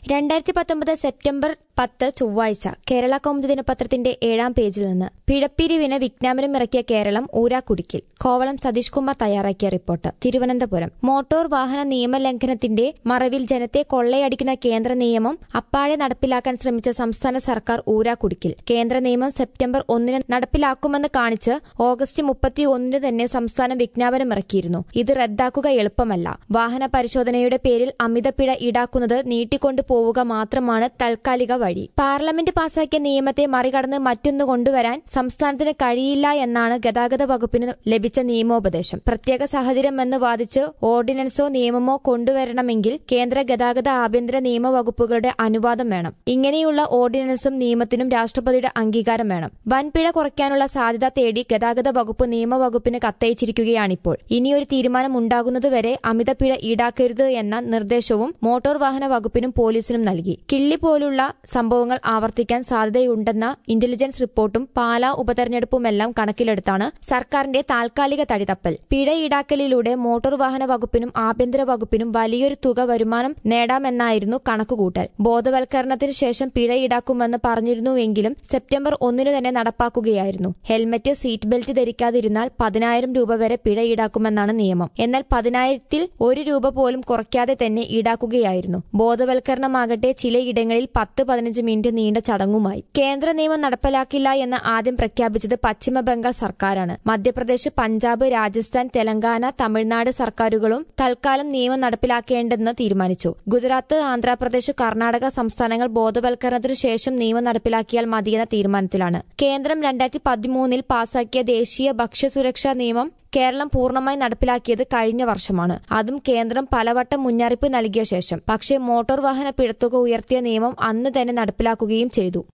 രണ്ടായിരത്തി പത്തൊമ്പത് സെപ്റ്റംബർ പത്ത് ചൊവ്വാഴ്ച കേരള കൗമുദി ദിനപത്രത്തിന്റെ ഏഴാം പേജിൽ നിന്ന് പിഴപ്പിരിവിന് വിജ്ഞാപനം ഇറക്കിയ കേരളം ഊരാക്കുടിക്കിൽ കോവളം സതീഷ് കുമാർ തയ്യാറാക്കിയ റിപ്പോർട്ട് തിരുവനന്തപുരം മോട്ടോർ വാഹന നിയമലംഘനത്തിന്റെ മറവിൽ ജനത്തെ കൊള്ളയടിക്കുന്ന കേന്ദ്ര നിയമം അപ്പാടെ നടപ്പിലാക്കാൻ ശ്രമിച്ച സംസ്ഥാന സർക്കാർ ഊരാക്കുടിക്കിൽ കേന്ദ്ര നിയമം സെപ്റ്റംബർ ഒന്നിന് നടപ്പിലാക്കുമെന്ന് കാണിച്ച് ഓഗസ്റ്റ് മുപ്പത്തിയൊന്നിന് തന്നെ സംസ്ഥാനം വിജ്ഞാപനം ഇറക്കിയിരുന്നു ഇത് റദ്ദാക്കുക എളുപ്പമല്ല വാഹന പരിശോധനയുടെ പേരിൽ അമിതപ്പിഴ ഈടാക്കുന്നത് നീട്ടിക്കൊണ്ടു പോവുക മാത്രമാണ് താൽക്കാലിക വഴി പാർലമെന്റ് പാസാക്കിയ നിയമത്തെ മറികടന്ന് മറ്റൊന്ന് കൊണ്ടുവരാൻ സംസ്ഥാനത്തിന് കഴിയില്ല എന്നാണ് ഗതാഗത വകുപ്പിന് ലഭിച്ച നിയമോപദേശം പ്രത്യേക സാഹചര്യമെന്ന് വാദിച്ച് ഓർഡിനൻസോ നിയമമോ കൊണ്ടുവരണമെങ്കിൽ കേന്ദ്ര ഗതാഗത ആഭ്യന്തര നിയമ വകുപ്പുകളുടെ അനുവാദം വേണം ഇങ്ങനെയുള്ള ഓർഡിനൻസും നിയമത്തിനും രാഷ്ട്രപതിയുടെ അംഗീകാരം വേണം വൻപിഴ കുറയ്ക്കാനുള്ള സാധ്യത തേടി ഗതാഗത വകുപ്പ് നിയമവകുപ്പിന് കത്തയച്ചിരിക്കുകയാണിപ്പോൾ ഇനിയൊരു തീരുമാനം ഉണ്ടാകുന്നതുവരെ അമിതപ്പിഴ ഈടാക്കരുത് എന്ന നിർദ്ദേശവും മോട്ടോർ വാഹന വകുപ്പിനും പോലീസിനും നൽകി കിള്ളി പോലുള്ള സംഭവങ്ങൾ ആവർത്തിക്കാൻ സാധ്യതയുണ്ടെന്ന ഇന്റലിജൻസ് റിപ്പോർട്ടും പാലാ ഉപതെരഞ്ഞെടുപ്പുമെല്ലാം കണക്കിലെടുത്താണ് സർക്കാരിന്റെ താൽക്കാലിക തടിതപ്പൽ പിഴ ഈടാക്കലിലൂടെ മോട്ടോർ വാഹന വകുപ്പിനും ആഭ്യന്തര വകുപ്പിനും വലിയൊരു തുക വരുമാനം നേടാമെന്നായിരുന്നു കണക്കുകൂട്ടൽ ബോധവൽക്കരണത്തിന് ശേഷം പിഴ ഈടാക്കുമെന്ന് പറഞ്ഞിരുന്നുവെങ്കിലും സെപ്റ്റംബർ ഒന്നിനു തന്നെ നടപ്പാക്കുകയായിരുന്നു ഹെൽമറ്റ് സീറ്റ് ബെൽറ്റ് ധരിക്കാതിരുന്നാൽ പതിനായിരം രൂപ വരെ പിഴ ഈടാക്കുമെന്നാണ് നിയമം എന്നാൽ പതിനായിരത്തിൽ ഒരു രൂപ പോലും കുറയ്ക്കാതെ തന്നെ ഈടാക്കുകയായിരുന്നു ബോധവൽക്കരണമാകട്ടെ ചിലയിടങ്ങളിൽ പത്ത് പതിനഞ്ച് മിനിറ്റ് നീണ്ട ചടങ്ങുമായി കേന്ദ്ര നിയമം നടപ്പിലാക്കില്ല എന്ന് ആദ്യം പ്രഖ്യാപിച്ചത് പശ്ചിമ ബംഗാൾ സർക്കാരാണ് മധ്യപ്രദേശ് പഞ്ചാബ് രാജസ്ഥാൻ തെലങ്കാന തമിഴ്നാട് സർക്കാരുകളും തൽക്കാലം നിയമം നടപ്പിലാക്കേണ്ടെന്ന് തീരുമാനിച്ചു ഗുജറാത്ത് ആന്ധ്രാപ്രദേശ് കർണാടക സംസ്ഥാനങ്ങൾ ബോധവൽക്കരണത്തിനു ശേഷം നിയമം നടപ്പിലാക്കിയാൽ മതിയെന്ന തീരുമാനത്തിലാണ് കേന്ദ്രം രണ്ടായിരത്തി പതിമൂന്നിൽ പാസാക്കിയ ദേശീയ ഭക്ഷ്യസുരക്ഷാ നിയമം കേരളം പൂർണ്ണമായി നടപ്പിലാക്കിയത് കഴിഞ്ഞ വർഷമാണ് അതും കേന്ദ്രം പലവട്ടം മുന്നറിയിപ്പ് നൽകിയ ശേഷം പക്ഷേ മോട്ടോർ വാഹന പിഴത്തുക ഉയർത്തിയ നിയമം അന്ന് തന്നെ നടപ്പിലാക്കുകയും ചെയ്തു